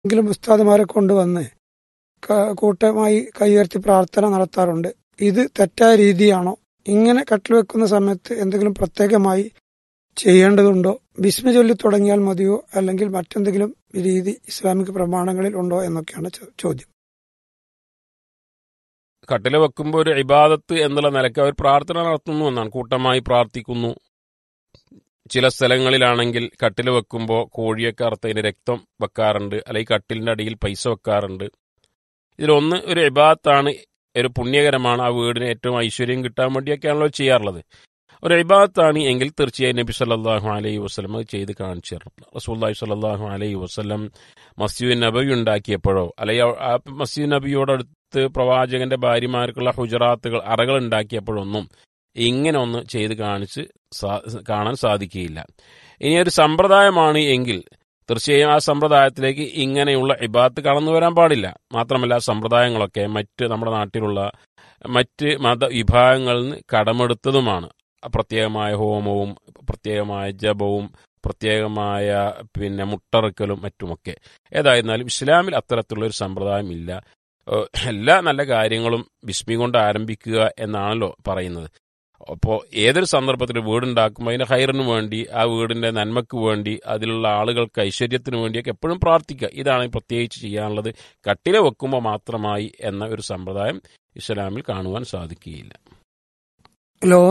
എങ്കിലും ഉസ്താദുമാരെ കൊണ്ടുവന്ന് ക- കൂട്ടമായി കൈയുയർത്തി പ്രാർത്ഥന നടത്താറുണ്ട് ഇത് തെറ്റായ രീതിയാണോ ഇങ്ങനെ കട്ടിൽ വെക്കുന്ന സമയത്ത് എന്തെങ്കിലും പ്രത്യേകമായി ചെയ്യേണ്ടതുണ്ടോ ബിസ്മ ചൊല്ലി തുടങ്ങിയാൽ മതിയോ അല്ലെങ്കിൽ മറ്റെന്തെങ്കിലും രീതി ഇസ്ലാമിക പ്രമാണങ്ങളിൽ ഉണ്ടോ എന്നൊക്കെയാണ് ചോ- ചോദ്യം കട്ടില വെക്കുമ്പോൾ ഒരു ഇബാദത്ത് എന്നുള്ള നിലയ്ക്ക് അവർ പ്രാർത്ഥന നടത്തുന്നു എന്നാണ് കൂട്ടമായി പ്രാർത്ഥിക്കുന്നു ചില സ്ഥലങ്ങളിലാണെങ്കിൽ കട്ടിൽ വെക്കുമ്പോൾ കോഴിയൊക്കെ അറുത്തതിന് രക്തം വെക്കാറുണ്ട് അല്ലെങ്കിൽ കട്ടിലിന്റെ അടിയിൽ പൈസ വെക്കാറുണ്ട് ഇതിലൊന്ന് ഒരു ഇബാദത്താണ് ഒരു പുണ്യകരമാണ് ആ വീടിന് ഏറ്റവും ഐശ്വര്യം കിട്ടാൻ വേണ്ടിയൊക്കെയാണല്ലോ ചെയ്യാറുള്ളത് ഒരു ഇബാദത്താണ് എങ്കിൽ തീർച്ചയായും നബി സല്ലല്ലാഹു അലൈഹി വസ്ലം അത് ചെയ്ത് കാണിച്ചു തരണം റസൂല്ലാഹി സല്ലല്ലാഹു അലൈഹി വസ്ലം മസ്ജിദ് നബി ഉണ്ടാക്കിയപ്പോഴോ അല്ലെങ്കിൽ ആ മസ്ജിദ് നബിയോടടുത്ത് പ്രവാചകന്റെ ഭാര്യമാർക്കുള്ള ഹുജറാത്തുകൾ അറകൾ ഉണ്ടാക്കിയപ്പോഴൊന്നും ഇങ്ങനെ ഒന്ന് ചെയ്ത് കാണിച്ച് സാ- കാണാൻ സാധിക്കുകയില്ല ഇനി ഒരു സമ്പ്രദായമാണ് എങ്കിൽ തീർച്ചയായും ആ സമ്പ്രദായത്തിലേക്ക് ഇങ്ങനെയുള്ള ഇബാത്ത് കടന്നു വരാൻ പാടില്ല മാത്രമല്ല ആ സമ്പ്രദായങ്ങളൊക്കെ മറ്റ് നമ്മുടെ നാട്ടിലുള്ള മറ്റ് മതവിഭാഗങ്ങളിൽ നിന്ന് കടമെടുത്തതുമാണ് പ്രത്യേകമായ ഹോമവും പ്രത്യേകമായ ജപവും പ്രത്യേകമായ പിന്നെ മുട്ടറക്കലും മറ്റുമൊക്കെ ഏതായിരുന്നാലും ഇസ്ലാമിൽ അത്തരത്തിലുള്ള ഒരു സമ്പ്രദായം ഇല്ല ഏഹ് എല്ലാ നല്ല കാര്യങ്ങളും ബിസ്മി കൊണ്ട് ആരംഭിക്കുക എന്നാണല്ലോ പറയുന്നത് അപ്പോൾ ഏതൊരു സന്ദർഭത്തിൽ വീടുണ്ടാക്കുമ്പോൾ അതിന്റെ ഹൈറിന് വേണ്ടി ആ വീടിന്റെ നന്മയ്ക്ക് വേണ്ടി അതിലുള്ള ആളുകൾക്ക് ഐശ്വര്യത്തിന് വേണ്ടിയൊക്കെ എപ്പോഴും പ്രാർത്ഥിക്കുക ഇതാണ് പ്രത്യേകിച്ച് ചെയ്യാനുള്ളത് കട്ടില വെക്കുമ്പോൾ മാത്രമായി എന്ന ഒരു സമ്പ്രദായം ഇസ്ലാമിൽ കാണുവാൻ സാധിക്കുകയില്ല ഹലോ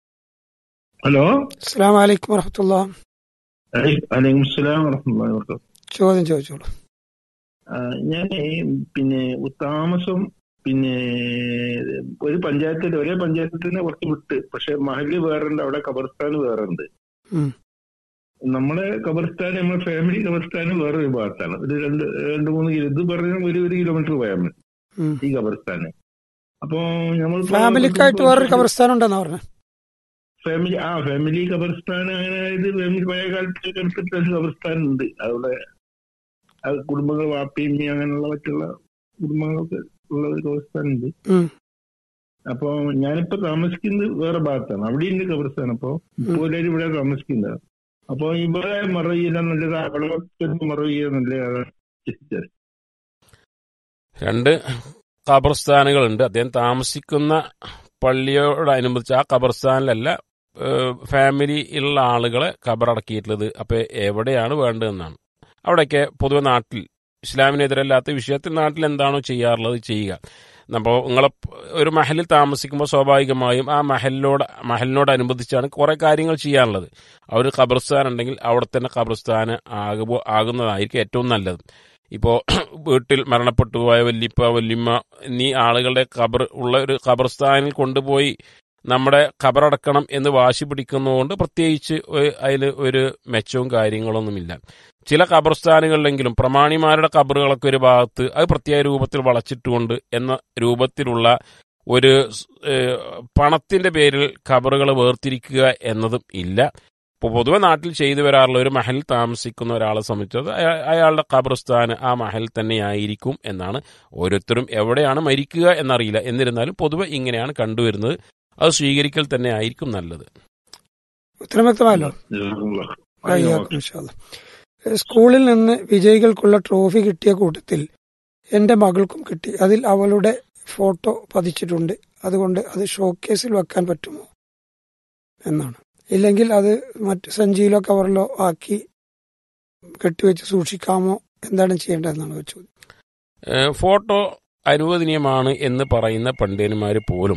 ഹലോ അസ്സാം വലൈക്കും വറഹത്തുള്ള അലൈക്കും സ്ലാം വറഹ്മത്തുള്ളാഹി വബറകാതുഹു ചോദ്യം ചോദിച്ചോളൂ ഞാൻ പിന്നെ താമസം പിന്നെ ഒരു പഞ്ചായത്തിൽ ഒരേ പഞ്ചായത്തിൽ തന്നെ കുറച്ച് വിട്ട് പക്ഷെ മഹല് വേറുണ്ട് അവിടെ ഖബർസ്ഥാൻ വേറുണ്ട് ഉം. നമ്മളെ ഖബർസ്ഥാൻ നമ്മുടെ ഫാമിലി ഖബർസ്ഥാൻ വേറൊരു ഭാഗത്താണ് ഒരു രണ്ട് രണ്ട് മൂന്ന് കിലോ ഇത് പറഞ്ഞ ഒരു ഒരു കിലോമീറ്റർ പോയാൽ മതി ഉം. ഈ ഖബർസ്ഥാന് അപ്പോ നമ്മൾ ഫാമിലിക്കായിട്ട് വേറൊരു കബർസ്ഥാനം ഉണ്ടെന്നാ പറഞ്ഞത് ഫാമിലി ആ ഫാമിലി ഖബർസ്ഥാൻ അങ്ങനെ ഇത് ഫാമിലി പഴയ കാലത്ത് എടുത്തിട്ട് ഒരു ഖബർസ്ഥാൻ ഉണ്ട് അവിടെ അത് കുടുംബങ്ങൾ വാപ്പിയും അങ്ങനെയുള്ള മറ്റുള്ള കുടുംബങ്ങളൊക്കെ ഉള്ള ഒരു ഖബർസ്ഥാൻ ഉണ്ട് ഉം. അപ്പൊ ഞാനിപ്പോ താമസിക്കുന്നത് വേറെ ഭാഗത്താണ് അവിടെ ഉണ്ട് ഖബർസ്ഥാൻ അപ്പൊ ഇപ്പോൾ എല്ലാവരും ഇവിടെ താമസിക്കുന്നത് അപ്പൊ ഇവിടെ മറവിയില്ല നല്ലത് അവിടെ മറവിയ നല്ലതാണ് രണ്ട് ഖബർസ്ഥാനുകളുണ്ട് അദ്ദേഹം താമസിക്കുന്ന പള്ളിയോടനുബന്ധിച്ച് ആ ഖബർസ്ഥാനിലല്ല ഏഹ്, ഫാമിലി ഉള്ള ആളുകളെ ഖബറടക്കിയിട്ടുള്ളത് അപ്പൊ എവിടെയാണ് വേണ്ടതെന്നാണ് അവിടെയൊക്കെ പൊതുവെ നാട്ടിൽ ഇസ്ലാമിനെതിരല്ലാത്ത വിഷയത്തിൽ നാട്ടിൽ എന്താണോ ചെയ്യാറുള്ളത് ചെയ്യുക അപ്പോൾ നിങ്ങളെ ഒരു മഹലിൽ താമസിക്കുമ്പോൾ സ്വാഭാവികമായും ആ മഹലിനോട് മഹലിനോടനുബന്ധിച്ചാണ് കുറെ കാര്യങ്ങൾ ചെയ്യാനുള്ളത് ആ ഒരു ഖബർസ്ഥാൻ ഉണ്ടെങ്കിൽ അവിടെ തന്നെ ഖബർസ്ഥാൻ ആകുമ്പോൾ ആകുന്നതായിരിക്കും ഏറ്റവും നല്ലത് ഇപ്പോൾ വീട്ടിൽ മരണപ്പെട്ടു പോയ വല്ലിപ്പ വല്യമ്മ എന്നീ ആളുകളുടെ ഖബർ ഉള്ള ഒരു ഖബർസ്ഥാനിൽ കൊണ്ടുപോയി നമ്മുടെ ഖബറടക്കണം എന്ന് വാശി പിടിക്കുന്നതുകൊണ്ട് പ്രത്യേകിച്ച് അതിൽ ഒരു മെച്ചവും കാര്യങ്ങളൊന്നുമില്ല ചില ഖബർസ്ഥാനുകളിലെങ്കിലും പ്രമാണിമാരുടെ ഖബറുകളൊക്കെ ഒരു ഭാഗത്ത് അത് പ്രത്യേക രൂപത്തിൽ വളച്ചിട്ടുകൊണ്ട് എന്ന രൂപത്തിലുള്ള ഒരു ഏഹ്, പണത്തിന്റെ പേരിൽ ഖബറുകൾ വേർതിരിക്കുക എന്നതും ഇല്ല ഇപ്പോൾ പൊതുവെ നാട്ടിൽ ചെയ്തു വരാറുള്ള ഒരു മഹൽ താമസിക്കുന്ന ഒരാളെ സംബന്ധിച്ചത് അയാ- അയാളുടെ ഖബർസ്ഥാൻ ആ മഹൽ തന്നെയായിരിക്കും എന്നാണ് ഓരോരുത്തരും എവിടെയാണ് മരിക്കുക എന്നറിയില്ല എന്നിരുന്നാലും പൊതുവെ ഇങ്ങനെയാണ് കണ്ടുവരുന്നത് അത് സ്വീകരിക്കൽ തന്നെ ആയിരിക്കും നല്ലത് ഉത്തരം വ്യക്തമായല്ലോ വയ്യാക്കും ഇൻഷാ അല്ലാ. സ്കൂളിൽ നിന്ന് വിജയികൾക്കുള്ള ട്രോഫി കിട്ടിയ കൂട്ടത്തിൽ എന്റെ മകൾക്കും കിട്ടി അതിൽ അവളുടെ ഫോട്ടോ പതിച്ചിട്ടുണ്ട് അതുകൊണ്ട് അത് ഷോക്കേസിൽ വെക്കാൻ പറ്റുമോ എന്നാണ് ഇല്ലെങ്കിൽ അത് മറ്റ് സഞ്ചിയിലോ കവറിലോ ആക്കി കെട്ടിവെച്ച് സൂക്ഷിക്കാമോ എന്താണ് ചെയ്യേണ്ടതെന്നാണ് ഒരു ചോദ്യം ഏഹ് ഫോട്ടോ അനുവദനീയമാണ് എന്ന് പറയുന്ന പണ്ഡിതന്മാർ പോലും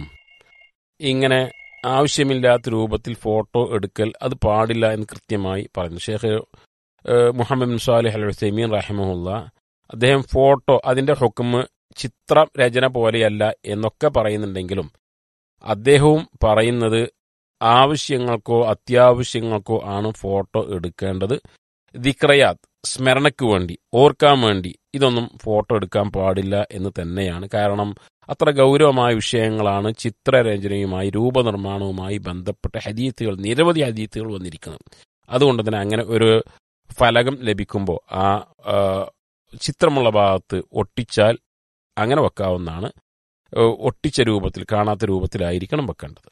ഇങ്ങനെ ആവശ്യമില്ലാത്ത രൂപത്തിൽ ഫോട്ടോ എടുക്കൽ അത് പാടില്ല എന്ന് കൃത്യമായി പറയുന്നു ഷേഖ് ഏഹ് Muhammad bin Salih al Uthaymeen റഹിമഹുല്ല അദ്ദേഹം ഫോട്ടോ അതിന്റെ ഹുക്കുമ് ചിത്രം രചന പോലെയല്ല എന്നൊക്കെ പറയുന്നുണ്ടെങ്കിലും അദ്ദേഹവും പറയുന്നത് ആവശ്യങ്ങൾക്കോ അത്യാവശ്യങ്ങൾക്കോ ആണ് ഫോട്ടോ എടുക്കേണ്ടത് ദിക്രയാത്ത് സ്മരണയ്ക്ക് വേണ്ടി ഓർക്കാൻ വേണ്ടി ഇതൊന്നും ഫോട്ടോ എടുക്കാൻ പാടില്ല എന്ന് തന്നെയാണ് കാരണം അത്ര ഗൗരവമായ വിഷയങ്ങളാണ് ചിത്രരചനയുമായി രൂപനിർമ്മാണവുമായി ബന്ധപ്പെട്ട ഹദീത്തുകൾ നിരവധി ഹദീത്തുകൾ വന്നിരിക്കുന്നത് അതുകൊണ്ട് തന്നെ അങ്ങനെ ഒരു ഫലകം ലഭിക്കുമ്പോൾ ആ ആ, ചിത്രമുള്ള ഭാഗത്ത് ഒട്ടിച്ചാൽ അങ്ങനെ വെക്കാവുന്നതാണ് ഏഹ് ഒട്ടിച്ച രൂപത്തിൽ കാണാത്ത രൂപത്തിലായിരിക്കണം വെക്കേണ്ടത്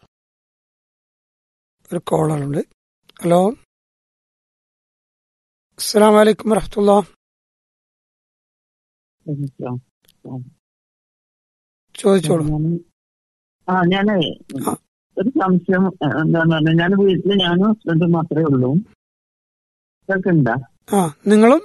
ഒരു കോളറുണ്ട് ഹലോ അസ്സാം വലൈക്കും വരഹമുല്ല ചോദിച്ചോളൂ ഞാന് ആ ഞാനേ ആ. ഒരു സംശയം ഏഹ്, എന്താന്ന് പറഞ്ഞാൽ ഞാൻ വീട്ടില് ഞാനും ഹസ്ബൻഡും മാത്രമേ ഉള്ളൂ ഇതൊക്കെ ഉണ്ടാ ആ നിങ്ങളും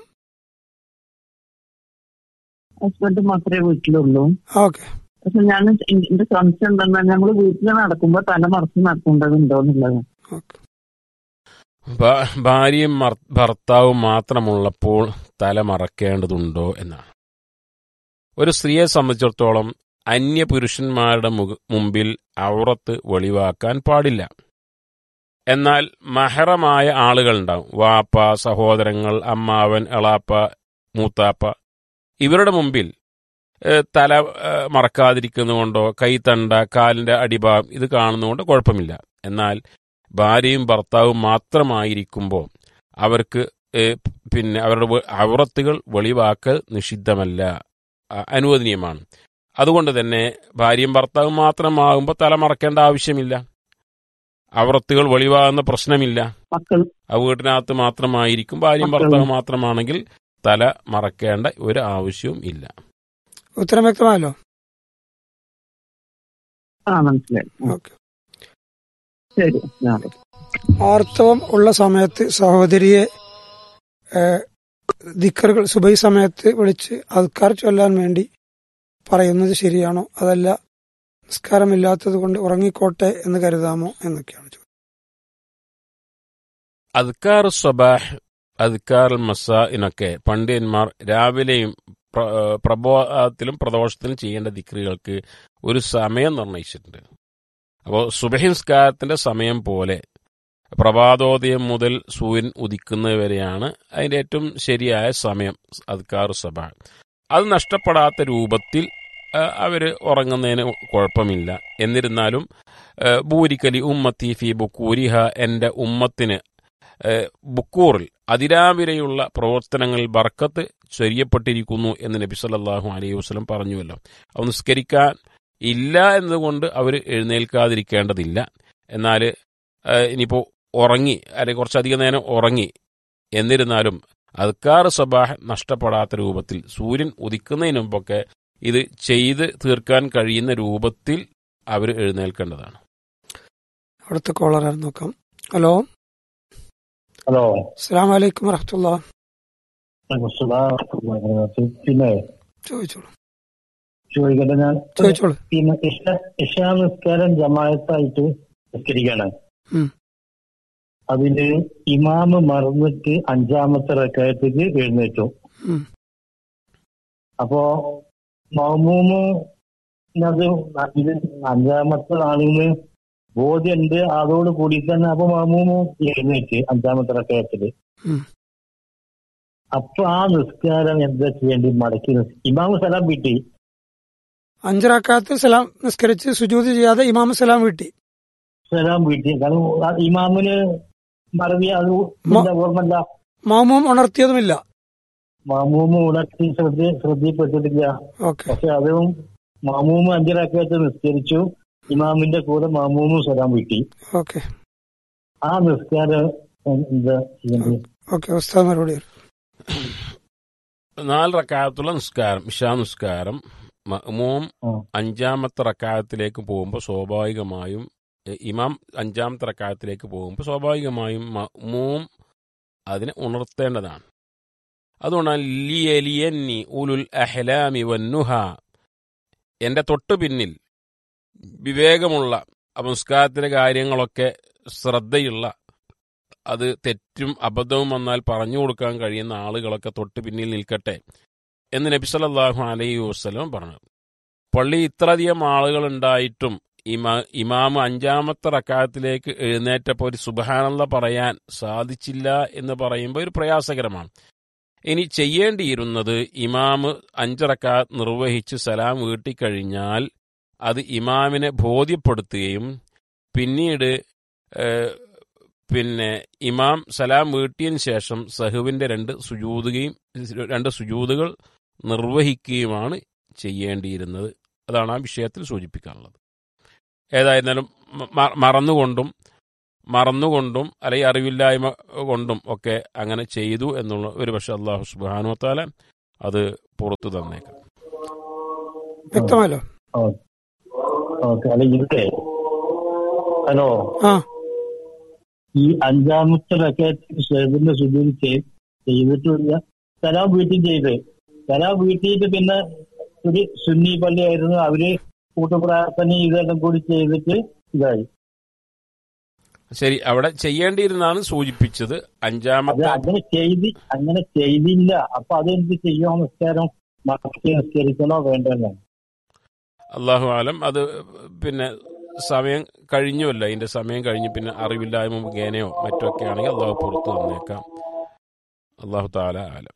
ഹസ്ബൻഡ് മാത്രമേ വീട്ടിലുള്ളൂ ഓക്കെ പക്ഷെ ഞാൻ എന്റെ സംശയം എന്താ നമ്മൾ വീട്ടിൽ നടക്കുമ്പോ തല മറച്ച് നടക്കേണ്ടതുണ്ടോ എന്നുള്ളത് ഓക്കെ ഭാ- ഭാര്യയും മർ- ഭർത്താവും മാത്രമുള്ളപ്പോൾ തല മറക്കേണ്ടതുണ്ടോ എന്നാണ് ഒരു സ്ത്രീയെ സംബന്ധിച്ചിടത്തോളം അന്യ പുരുഷന്മാരുടെ മുക- മുമ്പിൽ ഔറത്ത് വെളിവാക്കാൻ പാടില്ല എന്നാൽ മഹറമായ ആളുകളുണ്ടാവും വാപ്പ സഹോദരങ്ങൾ അമ്മാവൻ എളാപ്പ മൂത്താപ്പ ഇവരുടെ മുമ്പിൽ ഏഹ്, തല ഏഹ്, മറക്കാതിരിക്കുന്നതുകൊണ്ടോ കൈത്തണ്ട കാലിന്റെ അടിഭാഗം ഇത് കാണുന്നതുകൊണ്ട് കുഴപ്പമില്ല എന്നാൽ ഭാര്യയും ഭർത്താവും മാത്രമായിരിക്കുമ്പോൾ അവർക്ക് ഏഹ്, പിന്നെ അവരുടെ വെ- ഔറത്തുകൾ വെളിവാക്കൽ നിഷിദ്ധമല്ല അ- അനുവദനീയമാണ് അതുകൊണ്ട് തന്നെ ഭാര്യയും ഭർത്താവും മാത്രമാകുമ്പോൾ തല മറക്കേണ്ട ആവശ്യമില്ല ഔറത്തുകൾ വെളിവാകുന്ന പ്രശ്നമില്ല മക്കൾ ആ വീട്ടിനകത്ത് മാത്രമായിരിക്കും ഭാര്യയും മക്കളും. ഭർത്താവും മാത്രമാണെങ്കിൽ തല മറക്കേണ്ട ഒരു ആവശ്യവും ഇല്ല ഉത്തരം വ്യക്തമായല്ലോ ആ മനസ്സിലായി ആ, ഓക്കെ ശരി ഞാൻ ആർത്തവം ഉള്ള സമയത്ത് സഹോദരിയെ ഏഹ്, ദിക്കറുകൾ സുബൈ സമയത്ത് വിളിച്ച് അദ്ക്കാർ ചൊല്ലാൻ വേണ്ടി പറയുന്നത് ശരിയാണോ അതല്ല നിസ്കാരമില്ലാത്തത് കൊണ്ട് ഉറങ്ങിക്കോട്ടെ എന്ന് കരുതാമോ എന്നൊക്കെയാണ് ചോദ്യം അദ്ക്കാർ സ്വബാഹ് അദ്ക്കാർ മസാഇനൊക്കെ പണ്ഡിതന്മാർ രാവിലെയും പ്ര- ഏഹ് പ്രബോധത്തിലും പ്രദോഷത്തിലും ചെയ്യേണ്ട ദിക്റുകൾക്ക് ഒരു സമയം നിർണയിച്ചിട്ടുണ്ട് അപ്പോൾ സുബഹിംസ്കാരത്തിന്റെ സമയം പോലെ പ്രഭാതോദയം മുതൽ സൂര്യൻ ഉദിക്കുന്നത് വരെയാണ് അതിന്റെ ഏറ്റവും ശരിയായ സമയം അദ്ക്കാർ സ്വബാഹ് അത് നഷ്ടപ്പെടാത്ത രൂപത്തിൽ ഏഹ് അവര് ഉറങ്ങുന്നതിന് കുഴപ്പമില്ല എന്നിരുന്നാലും ഏഹ് ബൂരിക്കലി ഉമ്മത്തി ഫി ബുക്കൂരിഹ എന്റെ ഉമ്മത്തിന് ഏഹ് ബുക്കൂറിൽ അതിരാവിലെയുള്ള പ്രവർത്തനങ്ങളിൽ ബർക്കത്ത് ചൊരിയപ്പെട്ടിരിക്കുന്നു എന്ന് നബി സല്ലല്ലാഹു അലൈഹി വസല്ലം പറഞ്ഞുവല്ലോ അത് നിസ്കരിക്കാൻ ഇല്ല എന്നതുകൊണ്ട് അവർ എഴുന്നേൽക്കാതിരിക്കേണ്ടതില്ല എന്നാൽ ഇനിയിപ്പോൾ ഉറങ്ങി അല്ലെങ്കിൽ കുറച്ചധികം നേരം ഉറങ്ങി എന്നിരുന്നാലും അദ്ക്കാർ സബാഹ് നഷ്ടപ്പെടാത്ത രൂപത്തിൽ സൂര്യൻ ഉദിക്കുന്നതിന് മുമ്പൊക്കെ ഇത് ചെയ്ത് തീർക്കാൻ കഴിയുന്ന രൂപത്തിൽ അവർ എഴുന്നേൽക്കേണ്ടതാണ് അടുത്ത കോളർ നോക്കാം ഹലോ ഹലോ അസ്സാം വലൈക്കും വറഹത്തുള്ള പിന്നെ ചോദിച്ചോളൂ ചോദിക്കട്ടെ ഞാൻ ചോദിച്ചോളൂ പിന്നെ ഇഷ- ഇഷാ നിസ്കാരം ജമായത്തായിട്ട് നിസ്കരിക്കാണ് ഉം. അതില് ഇമാമ് മറന്നിട്ട് അഞ്ചാമത്തെ റക്കായത്തേക്ക് എഴുന്നേറ്റു ഉം. അപ്പോ മഹമൂമ് അത് ഇത് അഞ്ചാമത്തെ ആളിന് ബോധ്യമുണ്ട് അതോട് കൂടി തന്നെ അപ്പൊ മഹമൂമ് എഴുന്നേറ്റ് അഞ്ചാമത്തെ റക്കായത്തില് ഉം. അപ്പൊ ആ നിസ്കാരം എന്താ ചെയ്യേണ്ടി മടക്കി നിസ്- ഇമാമ് സലാം വീട്ടി അഞ്ചറാക്കാത്ത് സലാം നിസ്കരിച്ച് സുജൂത് ചെയ്യാതെ ഇമാം സലാം വീട്ടി സലാം വീട്ടി കാരണം ആ ഇമാമിന് മറവി അത് മ- എന്താ ഓർമ്മല്ല മാമും ഉണർത്തിയതുമില്ല മാമൂമ് ഉണർത്തി ശ്രദ്ധ ശ്രദ്ധയിൽപ്പെട്ടിട്ടില്ല ഓക്കെ പക്ഷെ അതും മാമൂമ് അഞ്ചരാക്കായിട്ട് നിസ്കരിച്ചു ഇമാമിന്റെ കൂടെ മാമൂമും സലാം വീട്ടി ഓക്കെ ആ നിസ്കാരം എന്താ ചെയ്യേണ്ടത് ഓക്കെ ഉസ്താദ് മറുപടി പറയും. നാല് റക്കായത്തുള്ള നിസ്കാരം ഇഷാ നിസ്കാരം മഅ്മൂം ആ. അഞ്ചാമത്തെ റക്കായത്തിലേക്ക് പോകുമ്പോൾ സ്വാഭാവികമായും എ, ഇമാം അഞ്ചാമത്തെ റക്കായത്തിലേക്ക് പോകുമ്പോൾ സ്വാഭാവികമായും മഅ്മൂം അതിനെ ഉണർത്തേണ്ടതാണ് അതുകൊണ്ടാണ് ലിയലിയന്നി ഉലുൽ അഹ്ലാമി വന്നുഹ എന്റെ തൊട്ടു പിന്നിൽ വിവേകമുള്ള സംസ്കാരത്തിലെ കാര്യങ്ങളൊക്കെ ശ്രദ്ധയുള്ള അത് തെറ്റും അബദ്ധവും വന്നാൽ പറഞ്ഞു കൊടുക്കാൻ കഴിയുന്ന ആളുകളൊക്കെ തൊട്ട് പിന്നിൽ നിൽക്കട്ടെ എന്ന് നബി സല്ലല്ലാഹു അലൈഹി വസ്ലം പറഞ്ഞു പള്ളി ഇത്രയധികം ആളുകൾ ഉണ്ടായിട്ടും ഇമാ ഇമാമ് അഞ്ചാമത്തെ റക്കായത്തിലേക്ക് എഴുന്നേറ്റപ്പോൾ ഒരു സുബഹാനല്ല പറയാൻ സാധിച്ചില്ല എന്ന് പറയുമ്പോൾ ഒരു പ്രയാസകരമാണ് ഇനി ചെയ്യേണ്ടിയിരുന്നത് ഇമാമ് അഞ്ചറക്കാത്ത് നിർവഹിച്ച് സലാം വീട്ടിക്കഴിഞ്ഞാൽ അത് ഇമാമിനെ ബോധ്യപ്പെടുത്തുകയും പിന്നീട് ഏഹ്, പിന്നെ ഇമാം സലാം വീട്ടിയതിന് ശേഷം സഹുവിന്റെ രണ്ട് സുജൂതുകയും രണ്ട് സുജൂതുകൾ നിർവഹിക്കുകയുമാണ് ചെയ്യേണ്ടിയിരുന്നത് അതാണ് ആ വിഷയത്തിൽ സൂചിപ്പിക്കാനുള്ളത് ഏതായിരുന്നാലും മ- മറന്നുകൊണ്ടും മറന്നുകൊണ്ടും അല്ലെങ്കിൽ അറിവില്ലായ്മ കൊണ്ടും ഒക്കെ അങ്ങനെ ചെയ്തു എന്നുള്ള ഒരു പക്ഷെ അള്ളാഹു സുബാനു താല അത് പുറത്തു തന്നേക്കാം വ്യക്തമല്ലോ ഓക്കെ അല്ല ഇവിടെ ഹലോ ആ ഈ അഞ്ചാമത്തെ റക്കയത്ത് ഷേബിന്റെ സുബീൽ ചെയ്തിട്ടില്ല സലാം വീട്ടിൽ ചെയ്ത് സലാം വീട്ടിയിട്ട് പിന്നെ ഒരു സുന്നി പള്ളിയായിരുന്നു അവര് കൂട്ടുപ്രാർത്ഥന ഇതെല്ലാം കൂടി ചെയ്തിട്ട് ഇതായി ശരി അവിടെ ചെയ്യേണ്ടിയിരുന്നാണ് സൂചിപ്പിച്ചത് അത് അഞ്ചാമത്തെ അങ്ങനെ ചെയ്തി അങ്ങനെ ചെയ്തില്ല അപ്പൊ അതെന്ത് ചെയ്യണോ നിസ്കാരം മറക്കി നിസ്കരിക്കണോ വേണ്ടല്ലോ അള്ളാഹു ആലം അത് പിന്നെ സമയം കഴിഞ്ഞുമല്ല അതിന്റെ സമയം കഴിഞ്ഞ് പിന്നെ അറിവില്ലായ്മ മുഖേനയോ മറ്റൊക്കെ ആണെങ്കിൽ അള്ളാഹു പുറത്തു തന്നേക്കാം അള്ളാഹു താല ആലം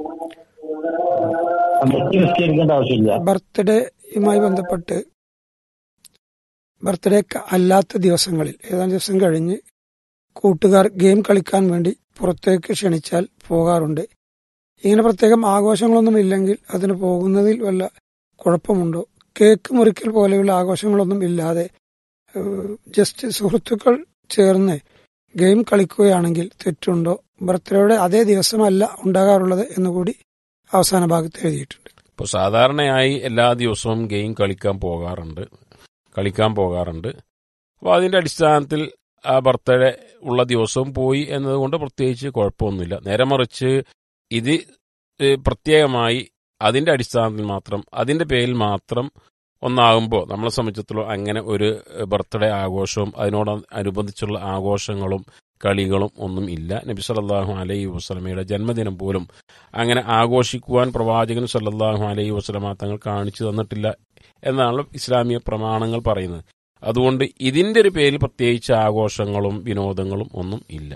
മറക്കി നിസ്കരിക്കേണ്ട ആവശ്യമില്ല ബർത്ത്ഡേയുമായി ബന്ധപ്പെട്ട് ബർത്ത്ഡേ അല്ലാത്ത ദിവസങ്ങളിൽ ഏതാനും ദിവസം കഴിഞ്ഞ് കൂട്ടുകാർ ഗെയിം കളിക്കാൻ വേണ്ടി പുറത്തേക്ക് ക്ഷണിച്ചാൽ പോകാറുണ്ട് ഇങ്ങനെ പ്രത്യേകം ആഘോഷങ്ങളൊന്നും ഇല്ലെങ്കിൽ അതിന് പോകുന്നതിൽ വല്ല കുഴപ്പമുണ്ടോ കേക്ക് മുറിക്കൽ പോലെയുള്ള ആഘോഷങ്ങളൊന്നും ഇല്ലാതെ ഏഹ്, ജസ്റ്റ് സുഹൃത്തുക്കൾ ചേർന്ന് ഗെയിം കളിക്കുകയാണെങ്കിൽ തെറ്റുണ്ടോ ബർത്ത്ഡേയുടെ അതേ ദിവസമല്ല ഉണ്ടാകാറുള്ളത് എന്നുകൂടി അവസാന ഭാഗത്ത് എഴുതിയിട്ടുണ്ട് ഇപ്പോൾ സാധാരണയായി എല്ലാ ദിവസവും ഗെയിം കളിക്കാൻ പോകാറുണ്ട് കളിക്കാൻ പോകാറുണ്ട് അപ്പോൾ അതിന്റെ അടിസ്ഥാനത്തിൽ ആ ബർത്ത്ഡേ ഉള്ള ദിവസവും പോയി എന്നതുകൊണ്ട് പ്രത്യേകിച്ച് കുഴപ്പമൊന്നുമില്ല നേരെ മറിച്ച് ഇത് ഏഹ്, പ്രത്യേകമായി അതിന്റെ അടിസ്ഥാനത്തിൽ മാത്രം അതിന്റെ പേരിൽ മാത്രം ഒന്നാകുമ്പോൾ നമ്മളെ സംബന്ധിച്ചിടത്തോളം അങ്ങനെ ഒരു ബർത്ത്ഡേ ആഘോഷവും അതിനോട് അനുബന്ധിച്ചുള്ള ആഘോഷങ്ങളും കളികളും ഒന്നും ഇല്ല നബി സല്ലല്ലാഹു അലൈഹി വസല്ലമയുടെ ജന്മദിനം പോലും അങ്ങനെ ആഘോഷിക്കുവാൻ പ്രവാചകൻ സല്ലല്ലാഹു അലൈഹി വസല്ലമ തങ്ങൾ കാണിച്ചു തന്നിട്ടില്ല എന്നാണ് ഇസ്ലാമിക പ്രമാണങ്ങൾ പറയുന്നത് അതുകൊണ്ട് ഇതിന്റെ ഒരു പേരിൽ പ്രത്യേകിച്ച് ആഘോഷങ്ങളും വിനോദങ്ങളും ഒന്നും ഇല്ല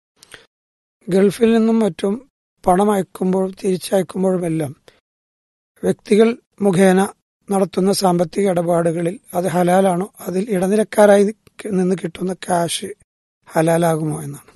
ഗൾഫിൽ നിന്നും മറ്റും പണം അയക്കുമ്പോഴും തിരിച്ചയക്കുമ്പോഴുമെല്ലാം വ്യക്തികൾ മുഖേന നടത്തുന്ന സാമ്പത്തിക ഇടപാടുകളിൽ അത് ഹലാലാണോ അതിൽ ഇടനിലക്കാരായി നിന്ന് കിട്ടുന്ന ക്യാഷ് ഹലാലാകുമോ എന്നാണ്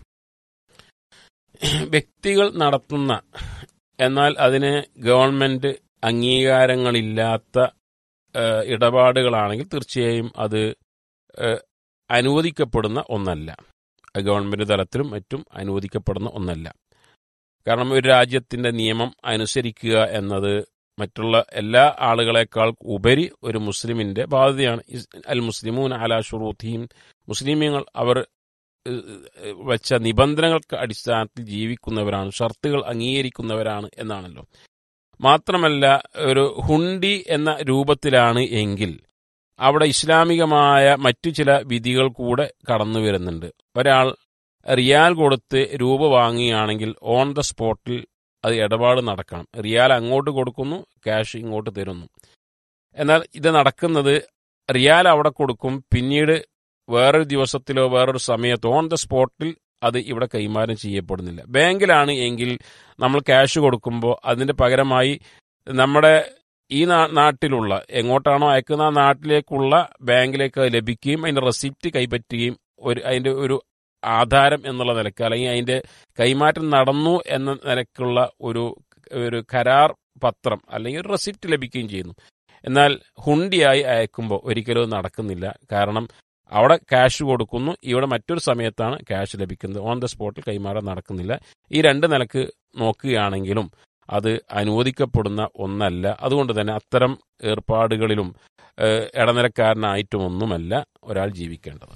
വ്യക്തികൾ നടത്തുന്ന എന്നാൽ അതിന് ഗവൺമെന്റ് അംഗീകാരങ്ങളില്ലാത്ത ഏഹ്, ഇടപാടുകളാണെങ്കിൽ തീർച്ചയായും അത് ഏഹ്, അനുവദിക്കപ്പെടുന്ന ഒന്നല്ല ഗവൺമെന്റ് തലത്തിലും മറ്റും അനുവദിക്കപ്പെടുന്ന ഒന്നല്ല കാരണം ഒരു രാജ്യത്തിന്റെ നിയമം അനുസരിക്കുക എന്നത് മറ്റുള്ള എല്ലാ ആളുകളെക്കാൾ ഉപരി ഒരു മുസ്ലിമിന്റെ ബാധ്യതയാണ് ഇസ് അൽ മുസ്ലിമൂൻ അലാ ഷുറൂത്തിയും മുസ്ലിമീങ്ങൾ അവർ ഏഹ്, ഏഹ്, വെച്ച നിബന്ധനകൾക്ക് അടിസ്ഥാനത്തിൽ ജീവിക്കുന്നവരാണ് ഷർത്തുകൾ അംഗീകരിക്കുന്നവരാണ് എന്നാണല്ലോ മാത്രമല്ല ഒരു ഹുണ്ടി എന്ന രൂപത്തിലാണ് എങ്കിൽ അവിടെ ഇസ്ലാമികമായ മറ്റു ചില വിധികൾ കൂടെ കടന്നു വരുന്നുണ്ട് ഒരാൾ റിയാൽ കൊടുത്ത് രൂപ വാങ്ങുകയാണെങ്കിൽ ഓൺ ദ സ്പോട്ടിൽ അത് ഇടപാട് നടക്കണം റിയാൽ അങ്ങോട്ട് കൊടുക്കുന്നു ക്യാഷ് ഇങ്ങോട്ട് തരുന്നു എന്നാൽ ഇത് നടക്കുന്നത് റിയാൽ അവിടെ കൊടുക്കും പിന്നീട് വേറൊരു ദിവസത്തിലോ വേറൊരു സമയത്തോ ഓൺ ദ സ്പോട്ടിൽ അത് ഇവിടെ കൈമാറ്റം ചെയ്യപ്പെടുന്നില്ല ബാങ്കിലാണ് എങ്കിൽ നമ്മൾ ക്യാഷ് കൊടുക്കുമ്പോൾ അതിന്റെ പകരമായി നമ്മുടെ ഈ നാ- നാട്ടിലുള്ള എങ്ങോട്ടാണോ അയക്കുന്ന ആ നാട്ടിലേക്കുള്ള ബാങ്കിലേക്ക് അത് ലഭിക്കുകയും അതിന്റെ റെസിപ്റ്റ് കൈപ്പറ്റുകയും ഒരു അതിന്റെ ഒരു ആധാരം എന്നുള്ള നിലക്ക് അല്ലെങ്കിൽ അതിന്റെ കൈമാറ്റം നടന്നു എന്ന നിലക്കുള്ള ഒരു ഒരു കരാർ പത്രം അല്ലെങ്കിൽ ഒരു റെസിപ്റ്റ് ലഭിക്കുകയും ചെയ്യുന്നു എന്നാൽ ഹുണ്ടിയായി അയക്കുമ്പോൾ ഒരിക്കലും അത് നടക്കുന്നില്ല കാരണം അവിടെ ക്യാഷ് കൊടുക്കുന്നു ഇവിടെ മറ്റൊരു സമയത്താണ് ക്യാഷ് ലഭിക്കുന്നത് ഓൺ ദ സ്പോട്ടിൽ കൈമാറാൻ നടക്കുന്നില്ല ഈ രണ്ട് നിലക്ക് നോക്കുകയാണെങ്കിലും അത് അനുവദിക്കപ്പെടുന്ന ഒന്നല്ല അതുകൊണ്ട് തന്നെ അത്തരം ഏർപ്പാടുകളിലും ഏഹ്, ഇടനിലക്കാരനായിട്ടുമൊന്നുമല്ല ഒരാൾ ജീവിക്കേണ്ടത്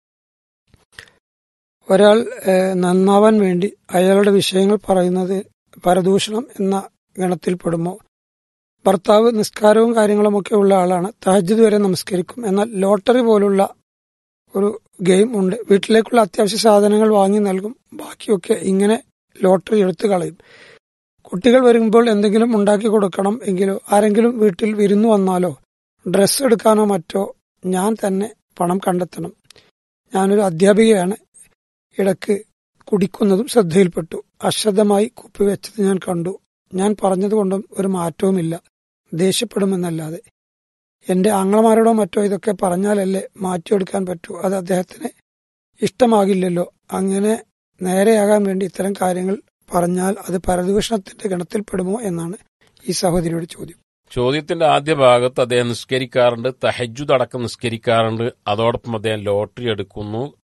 ഒരാൾ ഏഹ്, നന്നാവാൻ വേണ്ടി അയാളുടെ വിഷയങ്ങൾ പറയുന്നത് പരദൂഷണം എന്ന ഗണത്തിൽപ്പെടുമോ ഭർത്താവ് നിസ്കാരവും കാര്യങ്ങളുമൊക്കെ ഉള്ള ആളാണ് തഹജ്ജുദ് വരെ നമസ്കരിക്കും എന്നാൽ ലോട്ടറി പോലുള്ള ഒരു ഗെയിം ഉണ്ട് വീട്ടിലേക്കുള്ള അത്യാവശ്യ സാധനങ്ങൾ വാങ്ങി നൽകും ബാക്കിയൊക്കെ ഇങ്ങനെ ലോട്ടറി എടുത്തു കളയും കുട്ടികൾ വരുമ്പോൾ എന്തെങ്കിലും ഉണ്ടാക്കി കൊടുക്കണം എങ്കിലോ ആരെങ്കിലും വീട്ടിൽ വിരുന്നു വന്നാലോ ഡ്രസ്സ് എടുക്കാനോ മറ്റോ ഞാൻ തന്നെ പണം കണ്ടെത്തണം ഞാനൊരു അധ്യാപികയാണ് ഇടയ്ക്ക് കുടിക്കുന്നതും ശ്രദ്ധയിൽപ്പെട്ടു അശ്രദ്ധമായി കുപ്പിവെച്ചത് ഞാൻ കണ്ടു ഞാൻ പറഞ്ഞതുകൊണ്ടും ഒരു മാറ്റവുമില്ല ദേഷ്യപ്പെടുമെന്നല്ലാതെ എന്റെ ആങ്ങളമാരോടോ മറ്റോ ഇതൊക്കെ പറഞ്ഞാലല്ലേ മാറ്റിയെടുക്കാൻ പറ്റൂ അത് അദ്ദേഹത്തിന് ഇഷ്ടമാകില്ലല്ലോ അങ്ങനെ നേരെയാകാൻ വേണ്ടി ഇത്തരം കാര്യങ്ങൾ പറഞ്ഞാൽ അത് പരദൂഷണത്തിന്റെ ഗണത്തിൽപ്പെടുമോ എന്നാണ് ഈ സഹോദരിയുടെ ചോദ്യം ചോദ്യത്തിന്റെ ആദ്യ ഭാഗത്ത് അദ്ദേഹം നിസ്കരിക്കാറുണ്ട് തഹജുദ് അടക്കം നിസ്കരിക്കാറുണ്ട് അതോടൊപ്പം അദ്ദേഹം ലോട്ടറി എടുക്കുന്നു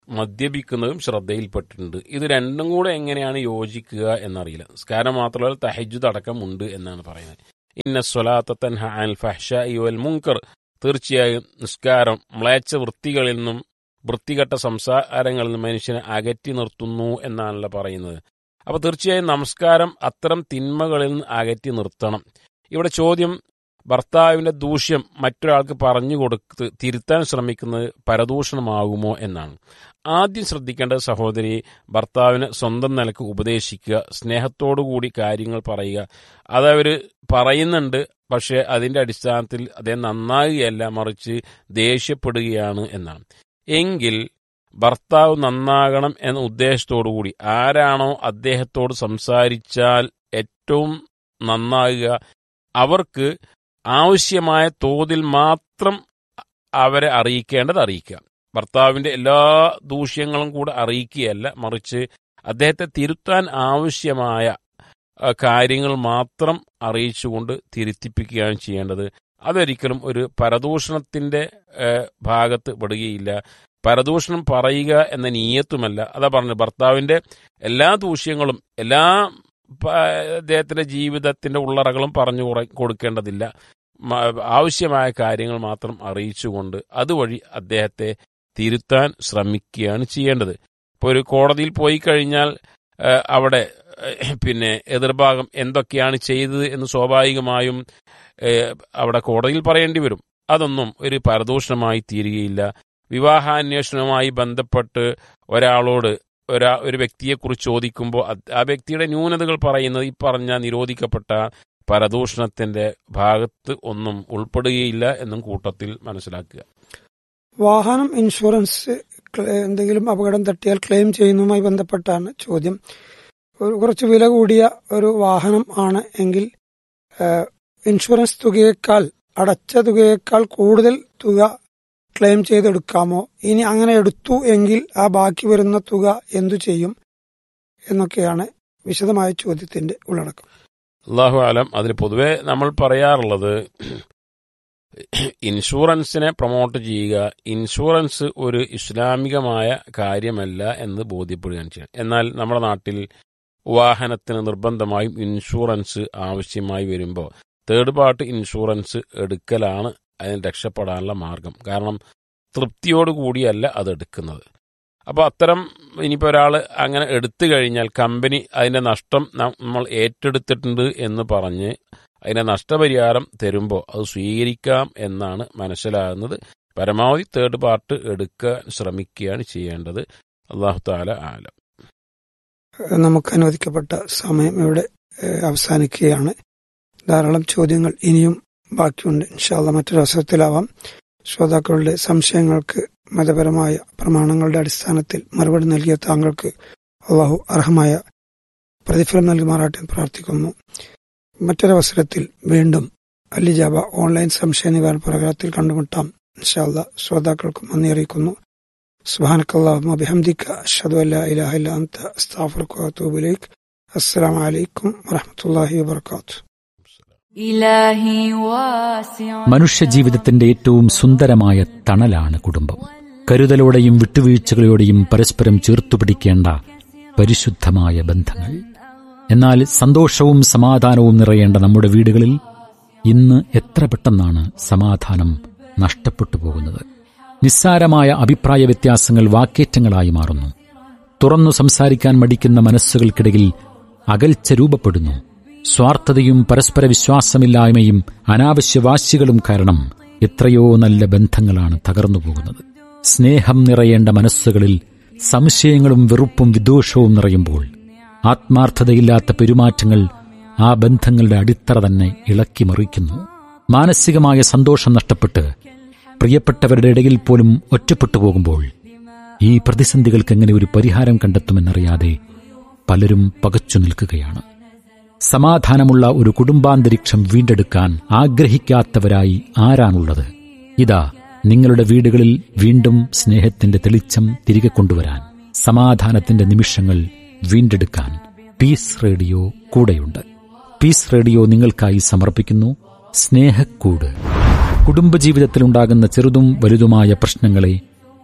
മദ്യപിക്കുന്നതും ശ്രദ്ധയിൽപ്പെട്ടിട്ടുണ്ട് ഇത് രണ്ടും കൂടെ എങ്ങനെയാണ് യോജിക്കുക എന്നറിയില്ല നിസ്കാരം മാത്രമല്ല തഹജുദ് അടക്കം ഉണ്ട് എന്നാണ് പറയുന്നത് ഇന്ന സ്വലാത്ത തൻഹ അൽ ഫഹ്ഷ വൽ മുങ്കർ തീർച്ചയായും നിസ്കാരം മ്ലേച്ഛ വൃത്തികളിൽ നിന്നും വൃത്തികെട്ട സംസാരങ്ങളിൽ നിന്നും മനുഷ്യനെ അകറ്റി നിർത്തുന്നു എന്നാണല്ലോ പറയുന്നത് അപ്പോൾ തീർച്ചയായും നമസ്കാരം അത്തരം തിന്മകളിൽ നിന്ന് അകറ്റി നിർത്തണം ഇവിടെ ചോദ്യം ഭർത്താവിന്റെ ദൂഷ്യം മറ്റൊരാൾക്ക് പറഞ്ഞു കൊടുത്ത് തിരുത്താൻ ശ്രമിക്കുന്നത് പരദൂഷണമാകുമോ എന്നാണ് ആദ്യം ശ്രദ്ധിക്കേണ്ട സഹോദരി ഭർത്താവിന് സ്വന്തം നിലക്ക് ഉപദേശിക്കുക സ്നേഹത്തോടുകൂടി കാര്യങ്ങൾ പറയുക അതവർ പറയുന്നുണ്ട് പക്ഷേ അതിന്റെ അടിസ്ഥാനത്തിൽ അദ്ദേഹം നന്നാകുകയല്ല മറിച്ച് ദേഷ്യപ്പെടുകയാണ് എന്നാണ് എങ്കിൽ ഭർത്താവ് നന്നാകണം എന്ന ഉദ്ദേശത്തോടുകൂടി ആരാണോ അദ്ദേഹത്തോട് സംസാരിച്ചാൽ ഏറ്റവും നന്നാകുക അവർക്ക് ആവശ്യമായ തോതിൽ മാത്രം അവരെ അറിയിക്കേണ്ടത് അറിയിക്കുക ഭർത്താവിന്റെ എല്ലാ ദൂഷ്യങ്ങളും കൂടെ അറിയിക്കുകയല്ല മറിച്ച് അദ്ദേഹത്തെ തിരുത്താൻ ആവശ്യമായ ആ, കാര്യങ്ങൾ മാത്രം അറിയിച്ചുകൊണ്ട് തിരുത്തിപ്പിക്കുകയാണ് ചെയ്യേണ്ടത് അതൊരിക്കലും ഒരു പരദൂഷണത്തിന്റെ ഏ, ഭാഗത്ത് പെടുകയില്ല പരദൂഷണം പറയുക എന്ന നീയത്തുമല്ല അതാ പറഞ്ഞത് ഭർത്താവിന്റെ എല്ലാ ദൂഷ്യങ്ങളും എല്ലാ പ- അദ്ദേഹത്തിന്റെ ജീവിതത്തിന്റെ ഉള്ളറകളും പറഞ്ഞു കുറ- കൊടുക്കേണ്ടതില്ല മ- ആവശ്യമായ കാര്യങ്ങൾ മാത്രം അറിയിച്ചുകൊണ്ട് അതുവഴി അദ്ദേഹത്തെ തിരുത്താൻ ശ്രമിക്കുകയാണ് ചെയ്യേണ്ടത് ഇപ്പോൾ ഒരു കോടതിയിൽ പോയി കഴിഞ്ഞാൽ ആ, അവിടെ ഏഹ്, പിന്നെ എതിർഭാഗം എന്തൊക്കെയാണ് ചെയ്തത് എന്ന് സ്വാഭാവികമായും ഏഹ്, അവിടെ കോടതിയിൽ പറയേണ്ടി വരും അതൊന്നും ഒരു പരദൂഷണമായി തീരുകയില്ല വിവാഹാന്വേഷണവുമായി ബന്ധപ്പെട്ട് ഒരാളോട് ഒരാ ഒരു വ്യക്തിയെക്കുറിച്ച് ചോദിക്കുമ്പോൾ അത് ആ വ്യക്തിയുടെ ന്യൂനതകൾ പറയുന്നത് ഈ പറഞ്ഞ നിരോധിക്കപ്പെട്ട പരദൂഷണത്തിന്റെ ഭാഗത്ത് ഒന്നും ഉൾപ്പെടുകയില്ല എന്നും കൂട്ടത്തിൽ മനസ്സിലാക്കുക വാഹനം ഇൻഷുറൻസ് ക്ലെ- എന്തെങ്കിലും അപകടം തട്ടിയാൽ ക്ലെയിം ചെയ്യുന്നതുമായി ബന്ധപ്പെട്ടാണ് ചോദ്യം ഒരു കുറച്ച് വില കൂടിയ ഒരു വാഹനം ആണ് എങ്കിൽ ഏഹ്, ഇൻഷുറൻസ് തുകയേക്കാൾ അടച്ച തുകയേക്കാൾ കൂടുതൽ തുക ക്ലെയിം ചെയ്തെടുക്കാമോ ഇനി അങ്ങനെ എടുത്തു എങ്കിൽ ആ ബാക്കി വരുന്ന തുക എന്തു ചെയ്യും എന്നൊക്കെയാണ് വിശദമായ ചോദ്യത്തിന്റെ ഉള്ളടക്കം അള്ളാഹു ആലം അതിൽ പൊതുവെ നമ്മൾ പറയാറുള്ളത് ഇൻഷുറൻസിനെ പ്രൊമോട്ട് ചെയ്യുക ഇൻഷുറൻസ് ഒരു ഇസ്ലാമികമായ കാര്യമല്ല എന്ന് ബോധ്യപ്പെടുകയാണ് ചെയ്യുന്നത് എന്നാൽ നമ്മുടെ നാട്ടിൽ വാഹനത്തിന് നിർബന്ധമായും ഇൻഷുറൻസ് ആവശ്യമായി വരുമ്പോൾ തേർഡ് പാർട്ടി ഇൻഷുറൻസ് എടുക്കലാണ് അതിന് രക്ഷപ്പെടാനുള്ള മാർഗം കാരണം തൃപ്തിയോടുകൂടിയല്ല അത് എടുക്കുന്നത് അപ്പോൾ അത്തരം ഇനിയിപ്പോൾ ഒരാൾ അങ്ങനെ എടുത്തു കഴിഞ്ഞാൽ കമ്പനി അതിന്റെ നഷ്ടം നമ്മൾ ഏറ്റെടുത്തിട്ടുണ്ട് എന്ന് പറഞ്ഞ് അതിന്റെ നഷ്ടപരിഹാരം തരുമ്പോൾ അത് സ്വീകരിക്കാം എന്നാണ് മനസ്സിലാകുന്നത് പരമാവധി തേർഡ് പാർട്ട് എടുക്കാൻ ശ്രമിക്കുകയാണ് ചെയ്യേണ്ടത് അള്ളാഹു താല ആലം ഏഹ്, നമുക്ക് അനുവദിക്കപ്പെട്ട സമയം ഇവിടെ ഏഹ്, അവസാനിക്കുകയാണ് ധാരാളം ചോദ്യങ്ങൾ ഇനിയും ബാക്കിയുണ്ട് ഇൻഷാല്ല മറ്റൊരു അവസരത്തിലാവാം ശ്രോതാക്കളുടെ സംശയങ്ങൾക്ക് മതപരമായ പ്രമാണങ്ങളുടെ അടിസ്ഥാനത്തിൽ മറുപടി നൽകിയ താങ്കൾക്ക് അള്ളാഹു അർഹമായ പ്രതിഫലം നൽകുമാറാട്ടെ എന്ന് പ്രാർത്ഥിക്കുന്നു മറ്റൊരവസരത്തിൽ വീണ്ടും അല്ലിജാബ ഓൺലൈൻ സംശയ നിവാരണ പ്രകാരത്തിൽ കണ്ടുമുട്ടാം ഇൻഷാല്ല ശ്രോതാക്കൾക്കും നന്ദി അറിയിക്കുന്നു سبحانك اللهم وبحمدك أشهد أن لا إله إلا أنت أستغفرك وأتوب إليك السلام عليكم ورحمة الله وبركاته إلهي واسع മനുഷ്യജീവിതത്തിന്റെ ഏറ്റവും സുന്ദരമായ തണലാണ് കുടുംബം കരുതലോടെയും വിട്ടുവീഴ്ചകളോടെയും പരസ്പരം ചേർത്തുപിടിക്കേണ്ട പരിശുദ്ധമായ ബന്ധങ്ങൾ എന്നാൽ സന്തോഷവും സമാധാനവും നിറയേണ്ട നമ്മുടെ വീടുകളിൽ ഇന്ന് എത്ര പെട്ടെന്നാണ് സമാധാനം നഷ്ടപ്പെട്ടു പോകുന്നത് നിസ്സാരമായ അഭിപ്രായ വ്യത്യാസങ്ങൾ വാക്കേറ്റങ്ങളായി മാറുന്നു തുറന്നു സംസാരിക്കാൻ മടിക്കുന്ന മനസ്സുകൾക്കിടയിൽ അകൽച്ച രൂപപ്പെടുന്നു സ്വാർത്ഥതയും പരസ്പര വിശ്വാസമില്ലായ്മയും അനാവശ്യ വാശികളും കാരണം എത്രയോ നല്ല ബന്ധങ്ങളാണ് തകർന്നു പോകുന്നത് സ്നേഹം നിറയേണ്ട മനസ്സുകളിൽ സംശയങ്ങളും വെറുപ്പും വിദ്വേഷവും നിറയുമ്പോൾ ആത്മാർത്ഥതയില്ലാത്ത പെരുമാറ്റങ്ങൾ ആ ബന്ധങ്ങളുടെ അടിത്തറ തന്നെ ഇളക്കി മറിക്കുന്നു മാനസികമായ സന്തോഷം നഷ്ടപ്പെട്ട് പ്രിയപ്പെട്ടവരുടെ ഇടയിൽ പോലും ഒറ്റപ്പെട്ടു പോകുമ്പോൾ ഈ പ്രതിസന്ധികൾക്ക് എങ്ങനെ ഒരു പരിഹാരം കണ്ടെത്തുമെന്നറിയാതെ പലരും പകച്ചു നിൽക്കുകയാണ് സമാധാനമുള്ള ഒരു കുടുംബാന്തരീക്ഷം വീണ്ടെടുക്കാൻ ആഗ്രഹിക്കാത്തവരായി ആരാണുള്ളത് ഇതാ നിങ്ങളുടെ വീടുകളിൽ വീണ്ടും സ്നേഹത്തിന്റെ തെളിച്ചം തിരികെ കൊണ്ടുവരാൻ സമാധാനത്തിന്റെ നിമിഷങ്ങൾ വീണ്ടെടുക്കാൻ പീസ് റേഡിയോ കൂടെയുണ്ട് പീസ് റേഡിയോ നിങ്ങൾക്കായി സമർപ്പിക്കുന്നു സ്നേഹക്കൂട് കുടുംബജീവിതത്തിലുണ്ടാകുന്ന ചെറുതും വലുതുമായ പ്രശ്നങ്ങളെ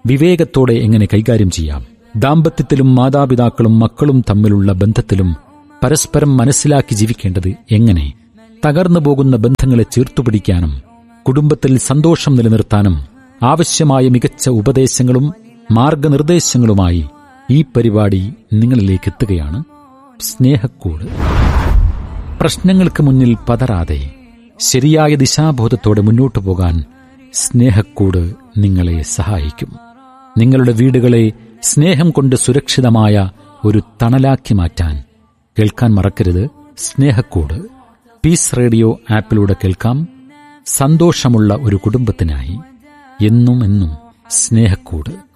വിവേകത്തോടെ എങ്ങനെ കൈകാര്യം ചെയ്യാം ദാമ്പത്യത്തിലും മാതാപിതാക്കളും മക്കളും തമ്മിലുള്ള ബന്ധത്തിലും പരസ്പരം മനസ്സിലാക്കി ജീവിക്കേണ്ടത് എങ്ങനെ തകർന്നു പോകുന്ന ബന്ധങ്ങളെ ചേർത്തുപിടിക്കാനും കുടുംബത്തിൽ സന്തോഷം നിലനിർത്താനും ആവശ്യമായ മികച്ച ഉപദേശങ്ങളും മാർഗനിർദ്ദേശങ്ങളുമായി ഈ പരിപാടി നിങ്ങളിലേക്ക് എത്തുകയാണ് സ്നേഹക്കൂട് പ്രശ്നങ്ങൾക്ക് മുന്നിൽ പതറാതെ ശരിയായ ദിശാബോധത്തോടെ മുന്നോട്ടു പോകാൻ സ്നേഹക്കൂട് നിങ്ങളെ സഹായിക്കും നിങ്ങളുടെ വീടുകളെ സ്നേഹം കൊണ്ട് സുരക്ഷിതമായ ഒരു തണലാക്കി മാറ്റാൻ കേൾക്കാൻ മറക്കരുത് സ്നേഹക്കൂട് പീസ് റേഡിയോ ആപ്പിലൂടെ കേൾക്കാം സന്തോഷമുള്ള ഒരു കുടുംബത്തിനായി എന്നും എന്നും സ്നേഹക്കൂട്